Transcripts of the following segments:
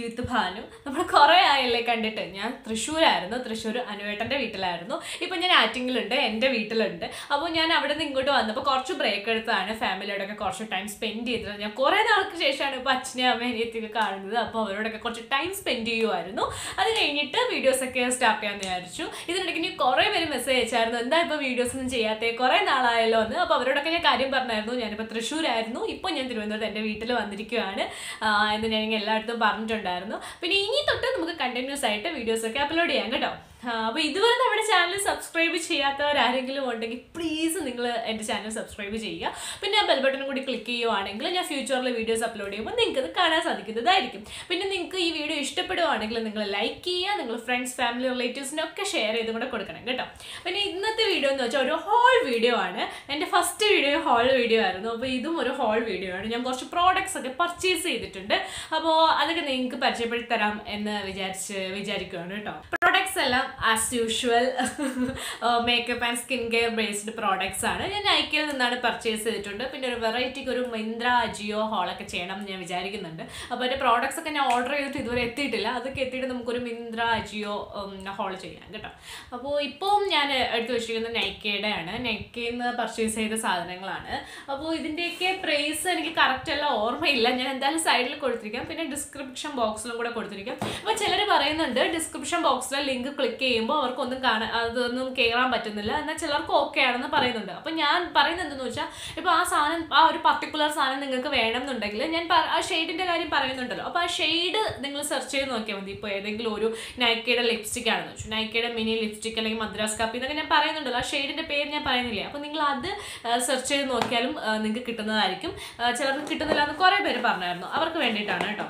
വിത്ത് ഭാനു നമ്മൾ കുറേ ആയല്ലേ കണ്ടിട്ട് ഞാൻ തൃശ്ശൂരായിരുന്നു തൃശ്ശൂർ അനുവേട്ടൻ്റെ വീട്ടിലായിരുന്നു ഇപ്പം ഞാൻ ആറ്റിങ്ങിലുണ്ട് എൻ്റെ വീട്ടിലുണ്ട് അപ്പോൾ ഞാൻ അവിടെ നിന്ന് ഇങ്ങോട്ട് വന്നപ്പോൾ കുറച്ച് ബ്രേക്ക് എടുത്താണ് ഫാമിലിയോടൊക്കെ കുറച്ച് ടൈം സ്പെൻഡ് ചെയ്തത് ഞാൻ കുറേ നാൾക്ക് ശേഷമാണ് ഇപ്പോൾ അച്ഛനെ അമ്മ അനിയത്തിയൊക്കെ കാണുന്നത് അപ്പോൾ അവരോടൊക്കെ കുറച്ച് ടൈം സ്പെൻഡ് ചെയ്യുമായിരുന്നു അത് കഴിഞ്ഞിട്ട് വീഡിയോസൊക്കെ സ്റ്റാർട്ട് ചെയ്യാമെന്ന് വിചാരിച്ചു ഇതിനിടയ്ക്ക് ഇനി കുറേ പേര് മെസ്സേജ് അയച്ചായിരുന്നു എന്താ ഇപ്പോൾ വീഡിയോസ് ഒന്നും ചെയ്യാത്തേ കുറേ നാളായല്ലോ എന്ന് അപ്പോൾ അവരോടൊക്കെ ഞാൻ കാര്യം പറഞ്ഞായിരുന്നു ഞാനിപ്പോൾ തൃശ്ശൂരായിരുന്നു ഇപ്പോൾ ഞാൻ തിരുവനന്തപുരത്ത് എൻ്റെ വീട്ടിൽ വന്നിരിക്കുകയാണ് ആ, എന്ന് ഞാൻ ഇങ്ങനെ എല്ലായിടത്തും പറഞ്ഞിട്ടുണ്ടായിരുന്നു പിന്നെ ഇനി തൊട്ട് നമുക്ക് കണ്ടിന്യൂസ് ആയിട്ട് വീഡിയോസൊക്കെ അപ്ലോഡ് ചെയ്യാം കേട്ടോ അപ്പോൾ ഇതുവരെ നമ്മുടെ ചാനൽ സബ്സ്ക്രൈബ് ചെയ്യാത്തവരാരെങ്കിലും ഉണ്ടെങ്കിൽ പ്ലീസ് നിങ്ങൾ എൻ്റെ ചാനൽ സബ്സ്ക്രൈബ് ചെയ്യുക പിന്നെ ആ ബെൽ ബട്ടൺ കൂടി ക്ലിക്ക് ചെയ്യുവാണെങ്കിൽ ഞാൻ ഫ്യൂച്ചറിൽ വീഡിയോസ് അപ്ലോഡ് ചെയ്യുമ്പോൾ നിങ്ങൾക്ക് അത് കാണാൻ സാധിക്കുന്നതായിരിക്കും പിന്നെ നിങ്ങൾക്ക് ഈ വീഡിയോ ഇഷ്ടപ്പെടുവാണെങ്കിൽ നിങ്ങൾ ലൈക്ക് ചെയ്യുക നിങ്ങൾ ഫ്രണ്ട്സ് ഫാമിലി റിലേറ്റീവ്സിനൊക്കെ ഷെയർ ചെയ്തും കൂടെ കൊടുക്കണം കേട്ടോ പിന്നെ ഇന്നത്തെ വീഡിയോ എന്ന് വെച്ചാൽ ഒരു ഹോൾ വീഡിയോ ആണ് എൻ്റെ ഫസ്റ്റ് വീഡിയോ ഹോൾ വീഡിയോ ആയിരുന്നു അപ്പോൾ ഇതും ഒരു ഹോൾ വീഡിയോ ആണ് ഞാൻ കുറച്ച് പ്രോഡക്ട്സ് ഒക്കെ പർച്ചേസ് ചെയ്തിട്ടുണ്ട് അപ്പോൾ അതൊക്കെ നിങ്ങൾക്ക് പരിചയപ്പെടുത്തി തരാം എന്ന് വിചാരിച്ച് വിചാരിക്കുകയാണ് കേട്ടോ പ്രോഡക്ട്സ് എല്ലാം as usual makeup and skin care based products ആണ് ഞാൻ നൈക്കയിൽ നിന്നാണ് പർച്ചേസ് ചെയ്തിട്ടുണ്ട് പിന്നെ ഒരു വെറൈറ്റിക്ക് ഒരു മിന്ത്ര അജിയോ ഹോളൊക്കെ ചെയ്യണം എന്ന് ഞാൻ വിചാരിക്കുന്നുണ്ട് അപ്പോൾ എൻ്റെ പ്രോഡക്ട്സ് ഒക്കെ ഞാൻ ഓർഡർ ചെയ്തിട്ട് ഇതുവരെ എത്തിയിട്ടില്ല അതൊക്കെ എത്തിയിട്ട് നമുക്കൊരു മിന്ത്ര അജിയോ ഹോൾ ചെയ്യാം കേട്ടോ അപ്പോൾ ഇപ്പോൾ ഞാൻ എടുത്തു വെച്ചിരിക്കുന്നത് നൈക്കയുടെ ആണ് നൈക്കയിൽ നിന്ന് പർച്ചേസ് ചെയ്ത സാധനങ്ങളാണ് അപ്പോൾ ഇതിൻ്റെയൊക്കെ പ്രൈസ് എനിക്ക് കറക്റ്റ് എല്ലാം ഓർമ്മയില്ല ഞാൻ എന്തായാലും സൈഡിൽ കൊടുത്തിരിക്കാം പിന്നെ ഡിസ്ക്രിപ്ഷൻ ബോക്സിലും കൂടെ കൊടുത്തിരിക്കാം അപ്പോൾ ചിലർ പറയുന്നുണ്ട് ഡിസ്ക്രിപ്ഷൻ ബോക്സിലെ ലിങ്ക് ക്ലിക്ക് ചെയ്യുമ്പോൾ അവർക്കൊന്നും കാണാൻ അതൊന്നും കയറാൻ പറ്റുന്നില്ല എന്നാൽ ചിലർക്ക് ഓക്കെ ആണെന്ന് പറയുന്നുണ്ട് അപ്പോൾ ഞാൻ പറയുന്നത് എന്തെന്ന് വെച്ചാൽ ഇപ്പോൾ ആ സാധനം ആ ഒരു പർട്ടിക്കുലർ സാധനം നിങ്ങൾക്ക് വേണം എന്നുണ്ടെങ്കിൽ ഞാൻ പ- ആ ഷെയ്ഡിൻ്റെ കാര്യം പറയുന്നുണ്ടല്ലോ അപ്പോൾ ആ ഷെയ്ഡ് നിങ്ങൾ സെർച്ച് ചെയ്ത് നോക്കിയാൽ മതി ഇപ്പോൾ ഏതെങ്കിലും ഒരു നൈക്കയുടെ ലിപ്സ്റ്റിക് ആണെന്ന് വെച്ചു നൈക്കയുടെ മിനി ലിപ്സ്റ്റിക് അല്ലെങ്കിൽ മദ്രാസ് കാപ്പി എന്നൊക്കെ ഞാൻ പറയുന്നുണ്ടല്ലോ ആ ഷെയ്ഡിൻ്റെ പേര് ഞാൻ പറയുന്നില്ലേ അപ്പോൾ നിങ്ങൾ അത് സെർച്ച് ചെയ്ത് നോക്കിയാലും ആ, നിങ്ങൾക്ക് കിട്ടുന്നതായിരിക്കും ആ, ചിലർക്ക് കിട്ടുന്നില്ല എന്ന് കുറേ പേര് പറഞ്ഞായിരുന്നു അവർക്ക് വേണ്ടിയിട്ടാണ് കേട്ടോ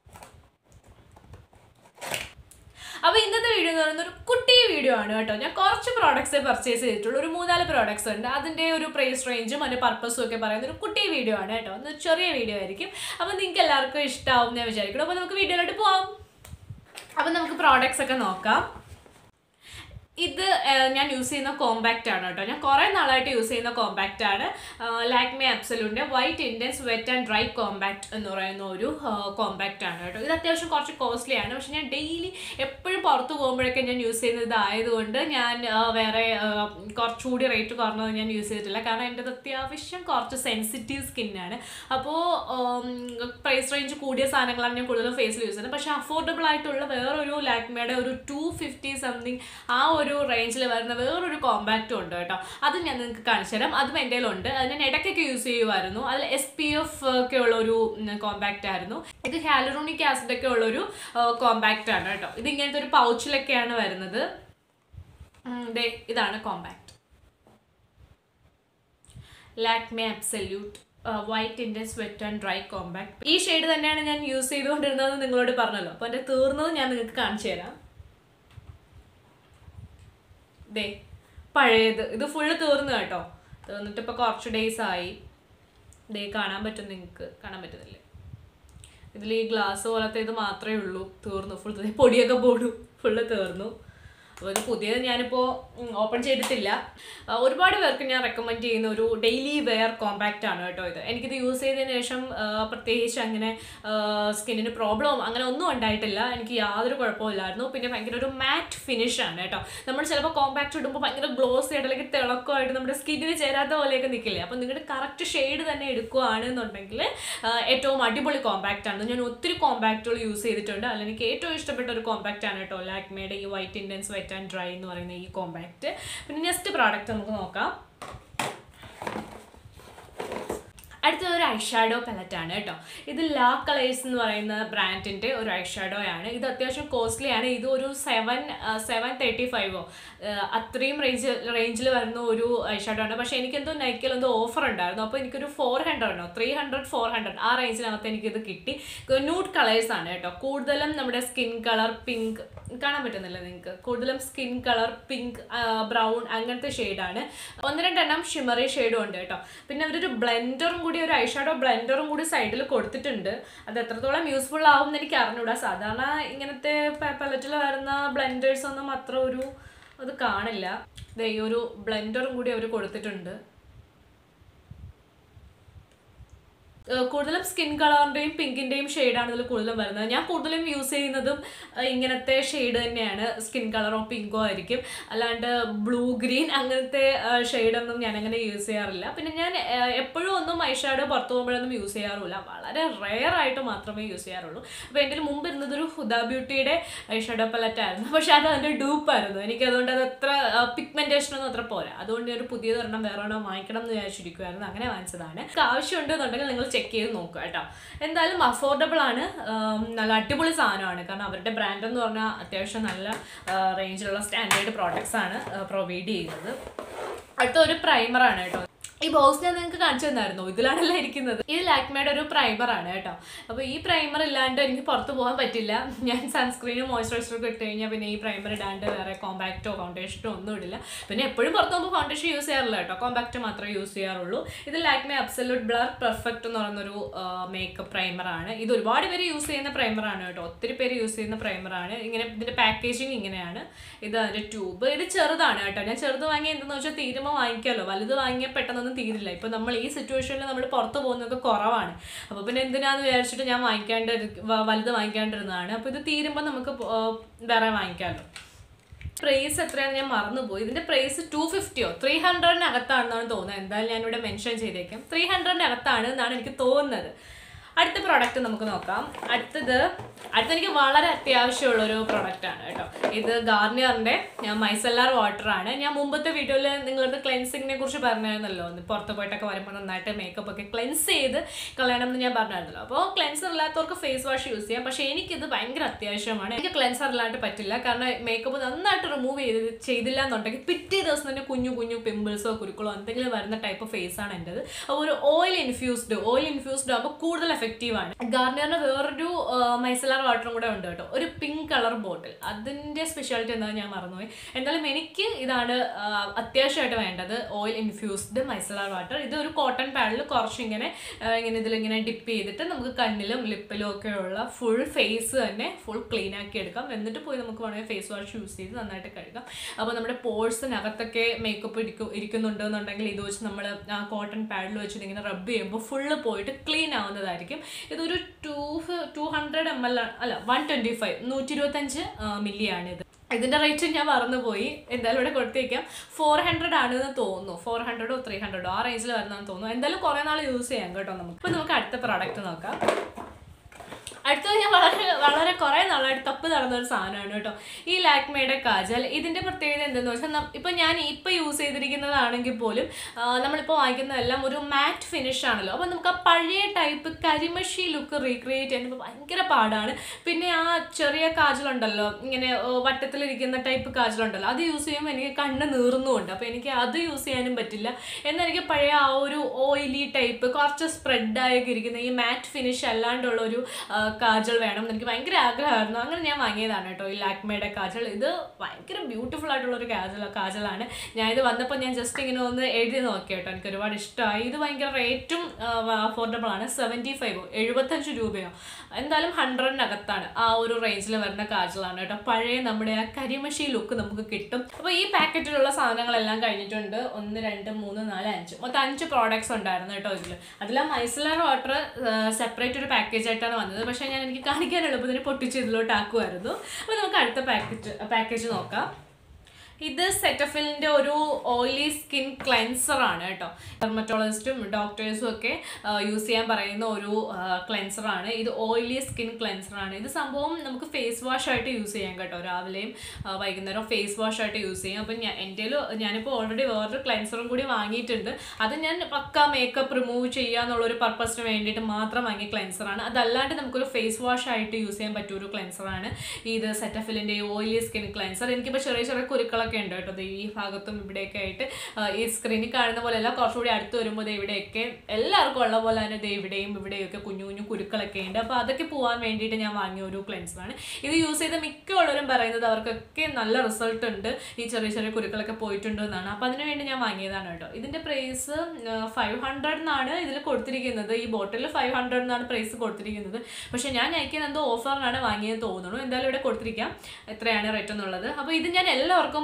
അപ്പോൾ ഇന്നത്തെ വീഡിയോ എന്ന് പറയുന്നത് ഒരു കുട്ടി വീഡിയോ ആണ് കേട്ടോ ഞാൻ കുറച്ച് പ്രോഡക്ട്സേ പർച്ചേസ് ചെയ്തിട്ടുള്ളൂ ഒരു മൂന്നാല് പ്രോഡക്ട്സ് ഉണ്ട് അതിൻ്റെ ഒരു പ്രൈസ് റേഞ്ചും അതിൻ്റെ പർപ്പസും ഒക്കെ പറയുന്ന ഒരു കുട്ടി വീഡിയോ ആണ് കേട്ടോ ഒന്ന് ചെറിയ വീഡിയോ ആയിരിക്കും അപ്പോൾ നിങ്ങൾക്ക് എല്ലാവർക്കും ഇഷ്ടമാവും ഞാൻ വിചാരിക്കണം അപ്പോൾ നമുക്ക് വീഡിയോയിലോട്ട് പോവാം അപ്പോൾ നമുക്ക് പ്രോഡക്ട്സ് ഒക്കെ നോക്കാം ഇത് ഏഹ്, ഞാൻ യൂസ് ചെയ്യുന്ന കോമ്പാക്റ്റ് ആണ് കേട്ടോ ഞാൻ കുറേ നാളായിട്ട് യൂസ് ചെയ്യുന്ന കോമ്പാക്റ്റ് ആണ് ലാക്മി അബ്സലൂൻ്റെ white intense wet and dry compact എന്ന് പറയുന്ന ഒരു കോമ്പാക്റ്റ് ആണ് കേട്ടോ ഇത് അത്യാവശ്യം കുറച്ച് കോസ്റ്റ്ലി ആണ് പക്ഷെ ഞാൻ ഡെയിലി എപ്പോഴും പുറത്ത് പോകുമ്പോഴൊക്കെ ഞാൻ യൂസ് ചെയ്യുന്നത് ഇതായതുകൊണ്ട് ഞാൻ ആ, വേറെ ആ, കുറച്ചുകൂടി റേറ്റ് കുറഞ്ഞത് ഞാൻ യൂസ് ചെയ്തിട്ടില്ല കാരണം എൻ്റെ അത്യാവശ്യം കുറച്ച് സെൻസിറ്റീവ് സ്കിന്നാണ് അപ്പോൾ പ്രൈസ് റേഞ്ച് കൂടിയ സാധനങ്ങളാണ് ഞാൻ കൂടുതലും ഫേസിൽ യൂസ് ചെയ്യുന്നത് പക്ഷേ അഫോർഡബിൾ ആയിട്ടുള്ള വേറൊരു ലാക്മയുടെ ഒരു ടു ഫിഫ്റ്റി സംതിങ് ആ ഒരു റേഞ്ചിൽ വരുന്ന വേറൊരു കോമ്പാക്റ്റും ഉണ്ട് കേട്ടോ അത് ഞാൻ നിങ്ങൾക്ക് കാണിച്ചു തരാം അതും എൻ്റെ കയ്യിലുണ്ട് അത് ഞാൻ ഇടയ്ക്കൊക്കെ യൂസ് ചെയ്യുമായിരുന്നു അതിൽ എസ് പി എഫ് ഒക്കെ ഉള്ള ഒരു കോമ്പാക്റ്റ് ആയിരുന്നു ഇത് ഹാലറോണിക് ആസിഡ് ഒക്കെ ഉള്ളൊരു കോമ്പാക്റ്റ് ആണ് കേട്ടോ ഇത് ഇങ്ങനത്തെ ഒരു പൗച്ചിലൊക്കെയാണ് വരുന്നത് ഉം, ദേ ഇതാണ് compact Lakme absolute white intense wet and dry compact ഈ ഷെയ്ഡ് തന്നെയാണ് ഞാൻ യൂസ് ചെയ്തുകൊണ്ടിരുന്നത് നിങ്ങളോട് പറഞ്ഞല്ലോ അപ്പോൾ എൻ്റെ തീർന്നത് ഞാൻ നിങ്ങൾക്ക് കാണിച്ചു തരാം ദേ പഴയത് ഇത് ഫുള്ള് തീർന്നു കേട്ടോ തീർന്നിട്ട് ഇപ്പോൾ കുറച്ച് ഡേയ്സ് ആയി ദേ കാണാൻ പറ്റും നിങ്ങൾക്ക് കാണാൻ പറ്റുന്നില്ലേ ഇതിൽ ഈ ഗ്ലാസ് പോലത്തെ ഇത് മാത്രമേ ഉള്ളൂ തീർന്നു ഫുൾ പൊടിയൊക്കെ പോടും ഫുള്ള് തീർന്നു അപ്പോൾ ഇത് പുതിയത് ഞാനിപ്പോൾ ഓപ്പൺ ചെയ്തിട്ടില്ല ആ, ഒരുപാട് പേർക്ക് ഞാൻ റെക്കമെൻഡ് ചെയ്യുന്ന ഒരു ഡെയിലി വെയർ കോമ്പാക്റ്റ് ആണ് കേട്ടോ ഇത് എനിക്കിത് യൂസ് ചെയ്തതിന് ശേഷം ആ, പ്രത്യേകിച്ച് അങ്ങനെ സ്കിന്നിന് പ്രോബ്ലം അങ്ങനെ ഒന്നും ഉണ്ടായിട്ടില്ല എനിക്ക് യാതൊരു കുഴപ്പമില്ലായിരുന്നു പിന്നെ ഭയങ്കര ഒരു മാറ്റ് ഫിനിഷ് ആണ് കേട്ടോ നമ്മൾ ചിലപ്പോൾ കോമ്പാക്റ്റ് ഇടുമ്പോൾ ഭയങ്കര ഗ്ലോസ് ആയിട്ട് അല്ലെങ്കിൽ തിളക്കമായിട്ട് നമ്മുടെ സ്കിന്നിന് ചേരാത്ത പോലെയൊക്കെ നിൽക്കില്ലേ അപ്പോൾ നിങ്ങളുടെ കറക്റ്റ് ഷെയ്ഡ് തന്നെ എടുക്കുകയാണെന്നുണ്ടെങ്കിൽ ആ, ഏറ്റവും അടിപൊളി കോമ്പാക്റ്റ് ആണ് ഞാൻ ഒത്തിരി കോമ്പാക്റ്റുകൾ യൂസ് ചെയ്തിട്ടുണ്ട് അതിൽ എനിക്ക് ഏറ്റവും ഇഷ്ടപ്പെട്ട ഒരു കോമ്പാക്റ്റ് ആണ് കേട്ടോ ലാക്മേയുടെ ഈ white intense white and dry എന്ന് പറയുന്ന ഈ കോമ്പാക്റ്റ് പിന്നെ നെക്സ്റ്റ് പ്രോഡക്റ്റ് നമുക്ക് നോക്കാം അടുത്തത് ഒരു ഐഷാഡോ പലറ്റ് ആണ് കേട്ടോ ഇത് ലാ കളേഴ്സ് എന്ന് പറയുന്ന ബ്രാൻഡിൻ്റെ ഒരു ഐഷാഡോ ആണ് ഇത് അത്യാവശ്യം കോസ്റ്റ്ലി ആണ് ഇത് ഒരു സെവൻ സെവൻ തേർട്ടി ഫൈവോ അത്രയും റേഞ്ച് റേഞ്ചിൽ വരുന്ന ഒരു ഐഷാഡോ ആണ് പക്ഷേ എനിക്കെന്തോ നൈക്കിൽ എന്തോ ഓഫർ ഉണ്ടായിരുന്നു അപ്പോൾ എനിക്കൊരു ഫോർ ഹൺഡ്രഡ് ഉണ്ടോ ത്രീ ഹൺഡ്രഡ് ഫോർ ഹൺഡ്രഡ് ആ റേഞ്ചിനകത്ത് എനിക്കിത് കിട്ടി ന്യൂഡ് കളേഴ്സ് ആണ് കേട്ടോ കൂടുതലും നമ്മുടെ സ്കിൻ കളർ പിങ്ക് കാണാൻ പറ്റുന്നില്ല നിങ്ങൾക്ക് കൂടുതലും സ്കിൻ കളർ പിങ്ക് ബ്രൗൺ അങ്ങനത്തെ ഷെയ്ഡാണ് ഒന്ന് രണ്ടെണ്ണം ഷിമറി ഷെയ്ഡും ഉണ്ട് കേട്ടോ പിന്നെ അവരൊരു ബ്ലെൻഡറും കൂടി ഒരു ഐഷാഡോ ബ്ലെൻഡറും കൂടി സൈഡിൽ കൊടുത്തിട്ടുണ്ട് അത് എത്രത്തോളം യൂസ്ഫുൾ ആവും എന്ന് എനിക്ക് അറിഞ്ഞൂടാ സാധാരണ ഇങ്ങനത്തെ പലറ്റിൽ വരുന്ന ബ്ലെൻഡേഴ്സ് ഒന്നും അത്ര ഒരു അത് കാണില്ല ദേ ഈ ഒരു ബ്ലെൻഡറും കൂടി അവർ കൊടുത്തിട്ടുണ്ട് ഏഹ് കൂടുതലും സ്കിൻ കളറിന്റെയും പിങ്കിന്റെയും ഷെയ്ഡാണ് ഇതിൽ കൂടുതലും വരുന്നത് ഞാൻ കൂടുതലും യൂസ് ചെയ്യുന്നതും ഏഹ് ഇങ്ങനത്തെ ഷെയ്ഡ് തന്നെയാണ് സ്കിൻ കളറോ പിങ്കോ ആയിരിക്കും അല്ലാണ്ട് ബ്ലൂ ഗ്രീൻ അങ്ങനത്തെ ഷെയ്ഡൊന്നും ഞാൻ അങ്ങനെ യൂസ് ചെയ്യാറില്ല പിന്നെ ഞാൻ ഏഹ് എപ്പോഴും ഒന്നും ഐ ഷാഡോ പുറത്തു പോകുമ്പോഴൊന്നും യൂസ് ചെയ്യാറില്ല വളരെ റെയർ ആയിട്ട് മാത്രമേ യൂസ് ചെയ്യാറുള്ളൂ അപ്പോൾ എൻ്റെ കയ്യിൽ മുമ്പ് ഇരുന്നത് ഒരു ഹുദ ബ്യൂട്ടിയുടെ ഐ ഷാഡോ പലറ്റ് ആയിരുന്നു പക്ഷെ അത് അതിൻ്റെ ഡൂപ്പായിരുന്നു എനിക്ക് അതുകൊണ്ട് അത് അത്ര പിഗ്മെന്റേഷൻ ഒന്നും അത്ര പോരാ അതുകൊണ്ട് ഞാൻ ഒരു പുതിയത് ഒരെണ്ണം വേറെ ഒരെണ്ണം വാങ്ങിക്കണം എന്ന് വിചാരിച്ചിരിക്കുമായിരുന്നു അങ്ങനെ വാങ്ങിച്ചതാണ് നിങ്ങൾക്ക് ആവശ്യമുണ്ടെന്നുണ്ടെങ്കിൽ നിങ്ങൾ ചെക്ക് ചെയ്ത് നോക്കുക കേട്ടോ എന്തായാലും അഫോർഡബിൾ ആണ് ഉം, നല്ല അടിപൊളി സാധനമാണ് കാരണം അവരുടെ ബ്രാൻഡ് എന്ന് പറഞ്ഞാൽ അത്യാവശ്യം നല്ല റേഞ്ചിലുള്ള സ്റ്റാൻഡേർഡ് പ്രോഡക്ട്സ് ആണ് പ്രൊവൈഡ് ചെയ്യുന്നത് അടുത്ത ഒരു പ്രൈമറാണ് കേട്ടോ ഈ ബോക്സ് ഞാൻ നിങ്ങൾക്ക് കാണിച്ചു തന്നായിരുന്നു ഇതിലാണല്ലോ ഇരിക്കുന്നത് ഇത് ലാക്മയുടെ ഒരു പ്രൈമർ ആണ് കേട്ടോ അപ്പോൾ ഈ പ്രൈമർ ഇല്ലാണ്ട് എനിക്ക് പുറത്ത് പോകാൻ പറ്റില്ല ഞാൻ സൺസ്ക്രീനും മോയ്സ്ചറൈസറും ഒക്കെ ഇട്ട് കഴിഞ്ഞാൽ പിന്നെ ഈ പ്രൈമർ ഇടാണ്ട് വേറെ കോമ്പാക്റ്റോ ഫൗണ്ടേഷനോ ഒന്നും ഇടില്ല പിന്നെ എപ്പോഴും പുറത്ത് പോകുമ്പോൾ ഫൗണ്ടേഷൻ യൂസ് ചെയ്യാറില്ല കേട്ടോ കോമ്പാക്റ്റ് മാത്രമേ യൂസ് ചെയ്യാറുള്ളൂ ഇത് ലാക്മെ അബ്സല്യൂട്ട് ബ്ലർ പെർഫെക്റ്റ് എന്ന് പറയുന്നൊരു മേക്കപ്പ് പ്രൈമർ ആണ് ഇത് ഒരുപാട് പേര് യൂസ് ചെയ്യുന്ന പ്രൈമർ ആണ് കേട്ടോ ഒത്തിരി പേര് യൂസ് ചെയ്യുന്ന പ്രൈമർ ആണ് ഇങ്ങനെ ഇതിന്റെ പാക്കേജിങ് ഇങ്ങനെയാണ് ഇത് അതിന്റെ ട്യൂബ് ഇത് ചെറുതാണ് കേട്ടോ ഞാൻ ചെറുത് വാങ്ങിയ എന്തെന്ന് വെച്ചാൽ തീരുമ്പോൾ വാങ്ങിക്കാമല്ലോ വലുത് വാങ്ങിയാൽ പെട്ടെന്നൊന്നും തീരില്ല ഇപ്പൊ നമ്മൾ ഈ സിറ്റുവേഷനിൽ നമ്മൾ പുറത്ത് പോകുന്നതൊക്കെ കുറവാണ് അപ്പോൾ പിന്നെ എന്തിനാന്ന് വിചാരിച്ചിട്ട് ഞാൻ വാങ്ങിക്കാണ്ട് വലുത് വാങ്ങിക്കാണ്ടിരുന്നതാണ് അപ്പോൾ ഇത് തീരുമ്പോൾ നമുക്ക് പോ- ആ, വേറെ വാങ്ങിക്കാമല്ലോ പ്രൈസ് എത്രയാണെന്ന് ഞാൻ മറന്നുപോയി ഇതിന്റെ പ്രൈസ് ടു ഫിഫ്റ്റിയോ ത്രീ ഹൺഡ്രഡിനകത്താണെന്നാണ് തോന്നുന്നത് എന്തായാലും ഞാനിവിടെ മെൻഷൻ ചെയ്തേക്കാം ത്രീ ഹൺഡ്രഡിനകത്താണ് എന്നാണ് എനിക്ക് തോന്നുന്നത് അടുത്ത പ്രോഡക്റ്റ് നമുക്ക് നോക്കാം അടുത്തത് അടുത്ത എനിക്ക് വളരെ അത്യാവശ്യമുള്ള ഒരു പ്രോഡക്റ്റ് ആണ് കേട്ടോ ഇത് ഗാർണിയറിന്റെ മൈസല്ലാർ വാട്ടർ ആണ് ഞാൻ മുമ്പത്തെ വീഡിയോയിൽ നിങ്ങളത് ക്ലെൻസിങ്ങിനെ കുറിച്ച് പറഞ്ഞായിരുന്നല്ലോ ഒന്ന് പുറത്ത് പോയിട്ടൊക്കെ വരുമ്പോൾ നന്നായിട്ട് മേക്കപ്പ് ഒക്കെ ക്ലെൻസ് ചെയ്ത് കളയണം എന്ന് ഞാൻ പറഞ്ഞായിരുന്നല്ലോ അപ്പോൾ ക്ലെൻസർ ഇല്ലാത്തവർക്ക് ഫേസ് വാഷ് യൂസ് ചെയ്യാം പക്ഷേ എനിക്കിത് ഭയങ്കര അത്യാവശ്യമാണ് എനിക്ക് ക്ലെൻസർ ഇല്ലാണ്ട് പറ്റില്ല കാരണം മേക്കപ്പ് നന്നായിട്ട് റിമൂവ് ചെയ്ത് ചെയ്തില്ല എന്നുണ്ടെങ്കിൽ പിറ്റേ ദിവസം തന്നെ കുഞ്ഞു കുഞ്ഞു പിമ്പിൾസോ കുരുക്കളോ എന്തെങ്കിലും വരുന്ന ടൈപ്പ് ഫേസ് ആണ് എൻ്റെത് അപ്പോൾ ഒരു ഓയിൽ ഇൻഫ്യൂസ്ഡ് ഓയിൽ ഇൻഫ്യൂസ്ഡ് ആകുമ്പോൾ കൂടുതൽ എഫക്റ്റീവ് ആണ് ഗാർണിയറിന് വേറൊരു മൈസലാർ വാട്ടറും കൂടെ ഉണ്ട് കേട്ടോ ഒരു പിങ്ക് കളർ ബോട്ടിൽ അതിന്റെ സ്പെഷ്യാലിറ്റി എന്താണെന്ന് ഞാൻ മറന്നുപോയി എന്തായാലും എനിക്ക് ഇതാണ് ആ, അത്യാവശ്യമായിട്ട് വേണ്ടത് ഓയിൽ ഇൻഫ്യൂസ്ഡ് മൈസലാർ വാട്ടർ ഇത് ഒരു കോട്ടൺ പാഡിൽ കുറച്ച് ഇങ്ങനെ ആ, ഇങ്ങനെ ഇതിലിങ്ങനെ ഡിപ്പ് ചെയ്തിട്ട് നമുക്ക് കണ്ണിലും ലിപ്പിലും ഒക്കെ ഉള്ള ഫുൾ ഫേസ് തന്നെ ഫുൾ ക്ലീൻ ആക്കി എടുക്കാം എന്നിട്ട് പോയി നമുക്ക് വേണമെങ്കിൽ ഫേസ് വാഷ് യൂസ് ചെയ്ത് നന്നായിട്ട് കഴുകാം അപ്പോൾ നമ്മുടെ പോഴ്സിനകത്തൊക്കെ മേക്കപ്പ് ഇരിക്കും ഇരിക്കുന്നുണ്ടെന്നുണ്ടെങ്കിൽ ഇത് വെച്ച് നമ്മൾ ആ കോട്ടൺ പാഡിൽ വെച്ചിട്ട് ഇങ്ങനെ റബ്ബ് ചെയ്യുമ്പോൾ ഫുള്ള് പോയിട്ട് ക്ലീൻ ആവുന്നതായിരിക്കും ഇതൊരു two two hundred M L അല്ല വൺ ട്വൻറ്റി ഫൈവ് നൂറ്റി ഇരുപത്തഞ്ച് മില്ലിയാണ് ഇത് ഇതിന്റെ റേറ്റ് ഞാൻ മറന്നുപോയി എന്തായാലും ഇവിടെ കൊടുത്തേക്കാം ഫോർ ഹൺഡ്രഡ് ആണെന്ന് തോന്നുന്നു ഫോർ ഹൺഡ്രഡോ ത്രീ ഹൺഡ്രഡോ ആ റേഞ്ചിൽ വരുന്നതെന്ന് തോന്നുന്നു എന്തായാലും കുറേ നാൾ യൂസ് ചെയ്യാം കേട്ടോ നമുക്ക് ഇപ്പൊ നമുക്ക് അടുത്ത പ്രോഡക്റ്റ് നോക്കാം അടുത്തത് ഞാൻ വളരെ വളരെ കുറേ നാളായിട്ട് തപ്പ് നടന്ന ഒരു സാധനമാണ് കേട്ടോ ഈ ലാക്മയുടെ കാജൽ ഇതിന്റെ പ്രത്യേകത എന്തെന്ന് വെച്ചാൽ നം- ഇപ്പൊ ഞാൻ ഇപ്പൊ യൂസ് ചെയ്തിരിക്കുന്നതാണെങ്കിൽ പോലും ആ, നമ്മളിപ്പോൾ വാങ്ങിക്കുന്നതെല്ലാം ഒരു മാറ്റ് ഫിനിഷ് ആണല്ലോ അപ്പോൾ നമുക്ക് ആ പഴയ ടൈപ്പ് കരിമഷി ലുക്ക് റീക്രിയേറ്റ് ചെയ്യാൻ ഇപ്പൊ ഭയങ്കര പാടാണ് പിന്നെ ആ ചെറിയ കാജലുണ്ടല്ലോ ഇങ്ങനെ ഓ, വട്ടത്തിലിരിക്കുന്ന ടൈപ്പ് കാജലുണ്ടല്ലോ അത് യൂസ് ചെയ്യുമ്പോൾ എനിക്ക് കണ്ണ് നീറുന്നുമുണ്ട് അപ്പോൾ എനിക്ക് അത് യൂസ് ചെയ്യാനും പറ്റില്ല എന്നാൽ എനിക്ക് പഴയ ആ ഒരു ഓയിലി ടൈപ്പ് കുറച്ച് സ്പ്രെഡായൊക്കെ ഇരിക്കുന്ന ഈ മാറ്റ് ഫിനിഷ് അല്ലാണ്ടുള്ള ഒരു ആ, കാജൽ വേണം എന്ന് എനിക്ക് ഭയങ്കര ആഗ്രഹമായിരുന്നു അങ്ങനെ ഞാൻ വാങ്ങിയതാണ് കേട്ടോ ഈ ലാക്മയുടെ കാജൽ ഇത് ഭയങ്കര ബ്യൂട്ടിഫുൾ ആയിട്ടുള്ള ഒരു കാജൽ കാജലാണ് ഞാൻ ഇത് വന്നപ്പോൾ ഞാൻ ജസ്റ്റ് ഇങ്ങനെ ഒന്ന് എഴുതി നോക്കി കേട്ടോ എനിക്ക് ഒരുപാട് ഇഷ്ടമായി ഇത് ഭയങ്കര റേറ്റും അഫോർഡബിൾ ആണ് സെവൻറ്റി ഫൈവോ എഴുപത്തഞ്ച് രൂപയോ എന്തായാലും ഹൺഡ്രഡിനകത്താണ് ആ ഒരു റേഞ്ചിൽ വരുന്ന കാജലാണ് കേട്ടോ പഴയ നമ്മുടെ ആ കരിമഷി ലുക്ക് നമുക്ക് കിട്ടും അപ്പോൾ ഈ പാക്കറ്റിലുള്ള സാധനങ്ങളെല്ലാം കഴിഞ്ഞിട്ടുണ്ട് ഒന്ന് രണ്ട് മൂന്ന് നാല് അഞ്ച് മൊത്തം അഞ്ച് പ്രോഡക്ട്സ് ഉണ്ടായിരുന്നു കേട്ടോ ഇതിൽ അതിൽ ആ മൈസലർ വാട്ടർ സെപ്പറേറ്റ് ഒരു പാക്കേജ് ആയിട്ടാണ് വന്നത് പക്ഷേ ഞാൻ എനിക്ക് കാണിക്കാൻ എളുപ്പത്തിന് പൊട്ടിച്ച് ഇതിലോട്ട് ആക്കുമായിരുന്നു അപ്പോൾ നമുക്ക് അടുത്ത പാക്കറ്റ് പാക്കേജ് നോക്കാം ഇത് സെറ്റഫിലിന്റെ ഒരു ഓയിലി സ്കിൻ ക്ലെൻസർ ആണ് കേട്ടോ ഡെർമറ്റോളജിസ്റ്റും ഡോക്ടേഴ്സും ഒക്കെ യൂസ് ചെയ്യാൻ പറയുന്ന ഒരു ക്ലെൻസർ ആണ് ഇത് ഓയിലി സ്കിൻ ക്ലെൻസർ ആണ് ഇത് സംഭവം നമുക്ക് ഫേസ് വാഷ് ആയിട്ട് യൂസ് ചെയ്യാം കേട്ടോ രാവിലെയും ആ, വൈകുന്നേരം ഫേസ് വാഷ് ആയിട്ട് യൂസ് ചെയ്യാം അപ്പം ഞാൻ എൻ്റെ ഞാനിപ്പോൾ ഓൾറെഡി വേറൊരു ക്ലെൻസറും കൂടി വാങ്ങിയിട്ടുണ്ട് അത് ഞാൻ പക്ക മേക്കപ്പ് റിമൂവ് ചെയ്യുക എന്നുള്ളൊരു പർപ്പസിന് വേണ്ടിയിട്ട് മാത്രം വാങ്ങിയ ക്ലെൻസർ ആണ് അതല്ലാണ്ട് നമുക്കൊരു ഫേസ് വാഷ് ആയിട്ട് യൂസ് ചെയ്യാൻ പറ്റിയ ഒരു ക്ലെൻസർ ആണ് ഇത് സെറ്റഫിലിൻ്റെ ഓയിലി സ്കിൻ ക്ലെൻസർ എനിക്കിപ്പോൾ ചെറിയ ചെറിയ കുരുക്കളൊക്കെ ഉണ്ട് കേട്ടോ ദേ ഈ ഭാഗത്തും ഇവിടെയൊക്കെ ആയിട്ട് ആ, ഈ സ്ക്രീനിൽ കാണുന്ന പോലെയല്ല കുറച്ചുകൂടി അടുത്ത് വരുമ്പോൾ ദേ ഇവിടെയൊക്കെ എല്ലാവർക്കും ഉള്ള പോലെ തന്നെ ദേ ഇവിടെയും ഇവിടെയൊക്കെ കുഞ്ഞു കുഞ്ഞു കുരുക്കളൊക്കെ ഉണ്ട് അപ്പോൾ അതൊക്കെ പോകാൻ വേണ്ടിയിട്ട് ഞാൻ വാങ്ങിയ ഒരു ക്ലെൻസറാണ് ഇത് യൂസ് ചെയ്ത മിക്കുള്ളവരും പറയുന്നത് അവർക്കൊക്കെ നല്ല റിസൾട്ട് ഉണ്ട് ഈ ചെറിയ ചെറിയ കുരുക്കളൊക്കെ പോയിട്ടുണ്ട് എന്നാണ് അപ്പോൾ അതിന് വേണ്ടി ഞാൻ വാങ്ങിയതാണ് കേട്ടോ ഇതിൻ്റെ പ്രൈസ് ഫൈവ് ഹൺഡ്രഡ് എന്നാണ് ഇതിൽ കൊടുത്തിരിക്കുന്നത് ഈ ബോട്ടിൽ ഫൈവ് ഹൺഡ്രഡ് എന്നാണ് പ്രൈസ് കൊടുത്തിരിക്കുന്നത് പക്ഷേ ഞാൻ അയക്കുന്ന എന്തോ ഓഫറിനാണ് വാങ്ങിയത് തോന്നുന്നു എന്തായാലും ഇവിടെ കൊടുത്തിരിക്കാം എത്രയാണ് റേറ്റ് എന്നുള്ളത് അപ്പോൾ ഇത് ഞാൻ എല്ലാവർക്കും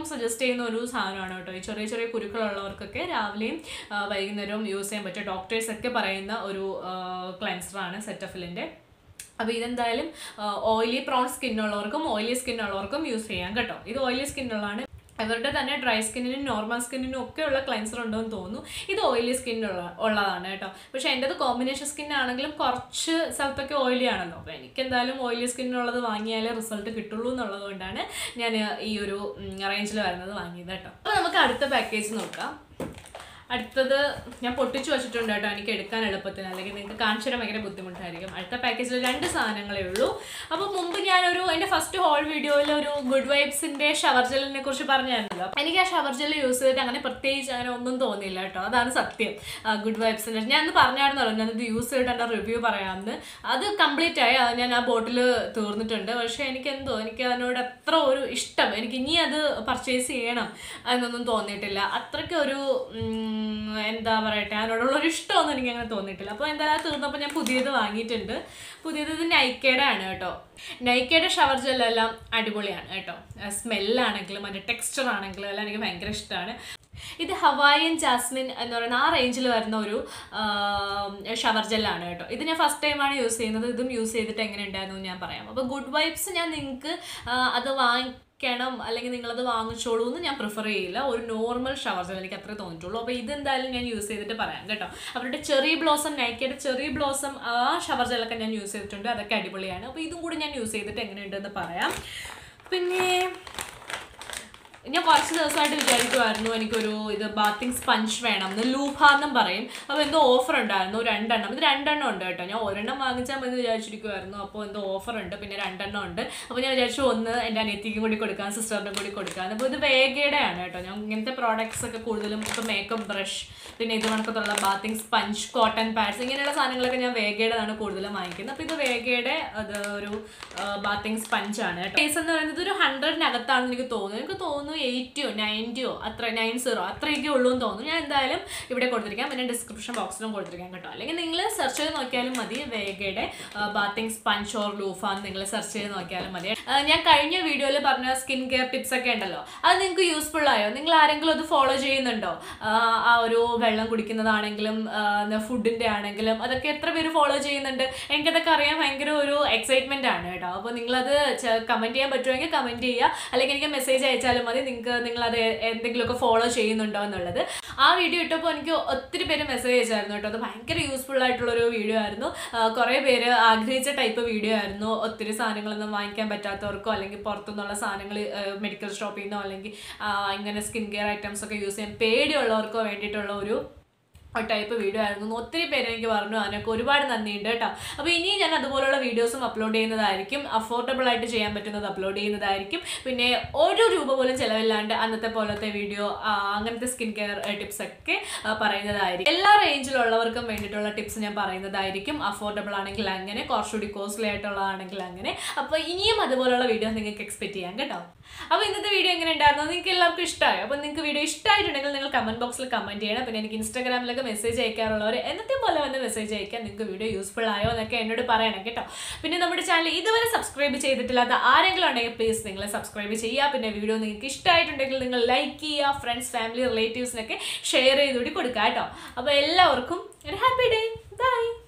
സജസ്റ്റ് ചെയ്യുന്ന ഒരു സാധനമാണ് കേട്ടോ ഈ ചെറിയ ചെറിയ കുരുക്കളുള്ളവർക്കൊക്കെ രാവിലെയും ആ, വൈകുന്നേരവും യൂസ് ചെയ്യാൻ പറ്റിയ ഡോക്ടേഴ്സ് ഒക്കെ പറയുന്ന ഒരു ക്ലൻസറാണ് സെറ്റഫിലിൻ്റെ അപ്പോൾ ഇതെന്തായാലും ഓയിലി പ്രോൺ സ്കിന്നുള്ളവർക്കും ഓയിലി സ്കിന്നുള്ളവർക്കും യൂസ് ചെയ്യാം കേട്ടോ ഇത് ഓയിലി സ്കിന്നുള്ളതാണ് ഇവരുടെ തന്നെ ഡ്രൈ സ്കിന്നിനും നോർമൽ സ്കിന്നിനും ഒക്കെ ഉള്ള ക്ലൻസർ ഉണ്ടോയെന്ന് തോന്നുന്നു ഇത് ഓയിലി സ്കിന്നുള്ള ഉള്ളതാണ് കേട്ടോ പക്ഷേ എൻ്റെത് കോമ്പിനേഷൻ സ്കിൻ ആണെങ്കിലും കുറച്ച് സ്ഥലത്തൊക്കെ ഓയിലി ആണല്ലോ അപ്പോൾ എനിക്ക് എന്തായാലും ഓയിലി സ്കിന്നുള്ളത് വാങ്ങിയാലേ റിസൾട്ട് കിട്ടുള്ളൂ എന്നുള്ളത് കൊണ്ടാണ് ഞാൻ ഈ ഒരു റേഞ്ചിൽ വരുന്നത് വാങ്ങിയത് കേട്ടോ അപ്പോൾ നമുക്ക് അടുത്ത പാക്കേജ് നോക്കാം അടുത്തത് ഞാൻ പൊട്ടിച്ചു വെച്ചിട്ടുണ്ട് കേട്ടോ എനിക്ക് എടുക്കാൻ എളുപ്പത്തിന് അല്ലെങ്കിൽ നിങ്ങൾക്ക് കാണിച്ചു തരാൻ ഭയങ്കര ബുദ്ധിമുട്ടായിരിക്കും അടുത്ത പാക്കേജിൽ രണ്ട് സാധനങ്ങളേ ഉള്ളൂ അപ്പോൾ മുമ്പ് ഞാനൊരു എൻ്റെ ഫസ്റ്റ് ഹോൾ വീഡിയോയിൽ ഒരു ഗുഡ് വൈബ്സിൻ്റെ ഷവർ ജെല്ലിനെ കുറിച്ച് പറഞ്ഞായിരുന്നല്ലോ എനിക്ക് ആ ഷവർ ജെല്ല് യൂസ് ചെയ്തിട്ട് അങ്ങനെ പ്രത്യേകിച്ച് അങ്ങനെ ഒന്നും തോന്നിയില്ല കേട്ടോ അതാണ് സത്യം ഗുഡ് വൈബ്സിൻ്റെ ഞാൻ അന്ന് പറഞ്ഞായിരുന്നല്ലോ ഞാനത് യൂസ് ചെയ്തിട്ട് എൻ്റെ റിവ്യൂ പറയാമെന്ന് അത് കംപ്ലീറ്റ് ആയി അത് ഞാൻ ആ ബോട്ടിൽ തീർന്നിട്ടുണ്ട് പക്ഷേ എനിക്ക് എന്തോ എനിക്ക് അതിനോട് അത്ര ഒരു ഇഷ്ടം എനിക്ക് ഇനി അത് പർച്ചേസ് ചെയ്യണം എന്നൊന്നും തോന്നിയിട്ടില്ല അത്രയ്ക്ക് ഒരു ഉം, എന്താ പറയട്ടെ അതിനോടുള്ള ഒരു ഇഷ്ടമൊന്നും എനിക്ക് അങ്ങനെ തോന്നിയിട്ടില്ല അപ്പോൾ എന്തായാലും തീർന്നപ്പോൾ ഞാൻ പുതിയത് വാങ്ങിയിട്ടുണ്ട് പുതിയത് ഇത് നൈക്കയുടെ ആണ് കേട്ടോ നൈക്കയുടെ ഷവർ ജെല്ലെല്ലാം അടിപൊളിയാണ് കേട്ടോ സ്മെല്ലാണെങ്കിലും അതിൻ്റെ ടെക്സ്ചർ ആണെങ്കിലും എല്ലാം എനിക്ക് ഭയങ്കര ഇഷ്ടമാണ് ഇത് ഹവായൻ ജാസ്മിൻ എന്ന് പറയുന്ന ആ റേഞ്ചിൽ വരുന്ന ഒരു ഷവർ ജെല്ലാണ് കേട്ടോ ഇത് ഞാൻ ഫസ്റ്റ് ടൈമാണ് യൂസ് ചെയ്യുന്നത് ഇതും യൂസ് ചെയ്തിട്ട് എങ്ങനെ ഉണ്ടായിരുന്നു എന്ന് ഞാൻ പറയാം അപ്പോൾ ഗുഡ് വൈബ്സ് ഞാൻ നിങ്ങൾക്ക് അത് വാങ്ങിക്കണം അല്ലെങ്കിൽ നിങ്ങളത് വാങ്ങിച്ചോളൂ എന്ന് ഞാൻ പ്രിഫർ ചെയ്യില്ല ഒരു നോർമൽ ഷവർ ജെൽ എനിക്ക് അത്രേ തോന്നിയിട്ടുള്ളൂ അപ്പോൾ ഇതെന്തായാലും ഞാൻ യൂസ് ചെയ്തിട്ട് പറയാം കേട്ടോ അവരുടെ ചെറിയ ബ്ലോസം നൈക്കയുടെ ചെറിയ ബ്ലോസം ആ ഷവർ ജെല്ലൊക്കെ ഞാൻ യൂസ് ചെയ്തിട്ടുണ്ട് അതൊക്കെ അടിപൊളിയാണ് അപ്പോൾ ഇതും കൂടി ഞാൻ യൂസ് ചെയ്തിട്ട് എങ്ങനെയുണ്ടെന്ന് പറയാം പിന്നെ ഞാൻ കുറച്ച് ദിവസമായിട്ട് വിചാരിക്കുമായിരുന്നു എനിക്കൊരു ഇത് ബാത്തിങ് സ്പഞ്ച് വേണം എന്ന് ലൂഫ എന്നും പറയും അപ്പോൾ എന്തോ ഓഫർ ഉണ്ടായിരുന്നു രണ്ടെണ്ണം ഇത് രണ്ടെണ്ണം ഉണ്ട് കേട്ടോ ഞാൻ ഒരെണ്ണം വാങ്ങിച്ചാൽ മതി വിചാരിച്ചിരിക്കുമായിരുന്നു അപ്പോൾ എന്തോ ഓഫർ ഉണ്ട് പിന്നെ രണ്ടെണ്ണം ഉണ്ട് അപ്പോൾ ഞാൻ വിചാരിച്ചു ഒന്ന് എൻ്റെ അനിയത്തിക്കും കൂടി കൊടുക്കാൻ സിസ്റ്ററിനും കൂടി കൊടുക്കാൻ അപ്പോൾ ഇത് വേഗയുടെ ആണ് കേട്ടോ ഞാൻ ഇങ്ങനത്തെ പ്രോഡക്ട്സ് ഒക്കെ കൂടുതലും ഇപ്പോൾ മേക്കപ്പ് ബ്രഷ് പിന്നെ ഇത് കണക്കത്തുള്ള ബാത്തിങ് സ്പഞ്ച് കോട്ടൺ പാഡ്സ് ഇങ്ങനെയുള്ള സാധനങ്ങളൊക്കെ ഞാൻ വേഗയുടെതാണ് കൂടുതലും വാങ്ങിക്കുന്നത് അപ്പോൾ ഇത് വേഗയുടെ അത് ഒരു ബാത്തിങ് സ്പഞ്ച് ആണ് കേട്ടോ പ്രൈസ് എന്ന് പറയുന്നത് ഒരു ഹൺഡ്രഡിനകത്താണെന്ന് എനിക്ക് തോന്നുന്നു എനിക്ക് തോന്നുന്നു എയ്റ്റിയോ നയൻറ്റിയോ അത്ര നയൻ സീറോ അത്രയൊക്കെ ഉള്ളൂ എന്ന് തോന്നുന്നു ഞാൻ എന്തായാലും ഇവിടെ കൊടുത്തിരിക്കാം പിന്നെ ഡിസ്ക്രിപ്ഷൻ ബോക്സിലും കൊടുത്തിരിക്കാം കേട്ടോ അല്ലെങ്കിൽ നിങ്ങൾ സെർച്ച് ചെയ്ത് നോക്കിയാലും മതി വേഗയുടെ ബാത്തിങ് സ്പഞ്ച് ഓർ ലൂഫ എന്ന് നിങ്ങൾ സെർച്ച് ചെയ്ത് നോക്കിയാലും മതി ആ, ഞാൻ കഴിഞ്ഞ വീഡിയോയിൽ പറഞ്ഞ സ്കിൻ കെയർ ടിപ്സ് ഒക്കെ ഉണ്ടല്ലോ അത് നിങ്ങൾക്ക് യൂസ്ഫുൾ ആയോ നിങ്ങൾ ആരെങ്കിലും അത് ഫോളോ ചെയ്യുന്നുണ്ടോ ആ, ആ ഒരു വെള്ളം കുടിക്കുന്നതാണെങ്കിലും ഫുഡിൻ്റെ ആണെങ്കിലും അതൊക്കെ എത്ര പേര് ഫോളോ ചെയ്യുന്നുണ്ട് എനിക്കതൊക്കെ അറിയാൻ ഭയങ്കര ഒരു എക്സൈറ്റ്മെന്റ് ആണ് കേട്ടോ അപ്പോൾ നിങ്ങളത് കമന്റ് ചെയ്യാൻ പറ്റുമെങ്കിൽ കമന്റ് ചെയ്യുക അല്ലെങ്കിൽ എനിക്ക് മെസ്സേജ് അയച്ചാലും മതി നിങ്ങൾക്ക് നിങ്ങളത് എന്തെങ്കിലുമൊക്കെ ഫോളോ ചെയ്യുന്നുണ്ടോ എന്നുള്ളത് ആ വീഡിയോ ഇട്ടപ്പോൾ എനിക്ക് ഒത്തിരി പേര് മെസ്സേജ് അയച്ചായിരുന്നു കേട്ടോ അത് ഭയങ്കര യൂസ്ഫുൾ ആയിട്ടുള്ള ഒരു വീഡിയോ ആയിരുന്നു ആ, കുറേ പേര് ആഗ്രഹിച്ച ടൈപ്പ് വീഡിയോ ആയിരുന്നു ഒത്തിരി സാധനങ്ങളൊന്നും വാങ്ങിക്കാൻ പറ്റാത്തവർക്കോ അല്ലെങ്കിൽ പുറത്തുനിന്നുള്ള സാധനങ്ങൾ മെഡിക്കൽ ഷോപ്പിൽ നിന്നോ അല്ലെങ്കിൽ ആ, ഇങ്ങനെ സ്കിൻ കെയർ ഐറ്റംസ് ഒക്കെ യൂസ് ചെയ്യാൻ പേടിയുള്ളവർക്കോ വേണ്ടിയിട്ടുള്ള ഒരു ടൈപ്പ് വീഡിയോ ആയിരുന്നു ഒത്തിരി പേര് എനിക്ക് പറഞ്ഞു അതിനൊക്കെ ഒരുപാട് നന്ദിയുണ്ട് കേട്ടോ അപ്പോൾ ഇനി ഞാൻ അതുപോലുള്ള വീഡിയോസും അപ്ലോഡ് ചെയ്യുന്നതായിരിക്കും അഫോർഡബിൾ ആയിട്ട് ചെയ്യാൻ പറ്റുന്നത് അപ്ലോഡ് ചെയ്യുന്നതായിരിക്കും പിന്നെ ഒരു രൂപ പോലും ചിലവില്ലാണ്ട് അന്നത്തെ പോലത്തെ വീഡിയോ അങ്ങനത്തെ സ്കിൻ കെയർ ടിപ്സ് ഒക്കെ ആ, പറയുന്നതായിരിക്കും എല്ലാ റേഞ്ചിലുള്ളവർക്കും വേണ്ടിയിട്ടുള്ള ടിപ്സ് ഞാൻ പറയുന്നതായിരിക്കും അഫോർഡബിൾ ആണെങ്കിൽ അങ്ങനെ കുറച്ചുകൂടി കോസ്റ്റ്ലി ആയിട്ടുള്ളതാണെങ്കിൽ അങ്ങനെ അപ്പോൾ ഇനിയും അതുപോലുള്ള വീഡിയോ നിങ്ങൾക്ക് എക്സ്പെക്ട് ചെയ്യാം കേട്ടോ അപ്പോൾ ഇന്നത്തെ വീഡിയോ എങ്ങനെ ഉണ്ടായിരുന്നു നിങ്ങൾക്ക് എല്ലാവർക്കും ഇഷ്ടമായോ അപ്പോൾ നിങ്ങൾക്ക് വീഡിയോ ഇഷ്ടമായിട്ടുണ്ടെങ്കിൽ നിങ്ങൾ കമന്റ് ബോക്സിൽ കമന്റ് ചെയ്യണം പിന്നെ എനിക്ക് ഇൻസ്റ്റാഗ്രാമിലൊക്കെ മെസ്സേജ് അയക്കാറുള്ളവർ എന്നത്തെ പോലെ വന്ന് മെസ്സേജ് അയക്കാൻ നിങ്ങൾക്ക് വീഡിയോ യൂസ്ഫുൾ ആയോ എന്നൊക്കെ എന്നോട് പറയണം കേട്ടോ പിന്നെ നമ്മുടെ ചാനൽ ഇതുവരെ സബ്സ്ക്രൈബ് ചെയ്തിട്ടില്ലാത്ത ആരെങ്കിലും ഉണ്ടെങ്കിൽ പ്ലീസ് നിങ്ങൾ സബ്സ്ക്രൈബ് ചെയ്യുക പിന്നെ വീഡിയോ നിങ്ങൾക്ക് ഇഷ്ടമായിട്ടുണ്ടെങ്കിൽ നിങ്ങൾ ലൈക്ക് ചെയ്യുക ഫ്രണ്ട്സ് ഫാമിലി റിലേറ്റീവ്സിനൊക്കെ ഷെയർ ചെയ്തുകൂടി കൊടുക്കുക കേട്ടോ അപ്പോൾ എല്ലാവർക്കും ഒരു ഹാപ്പി ഡേ ബൈ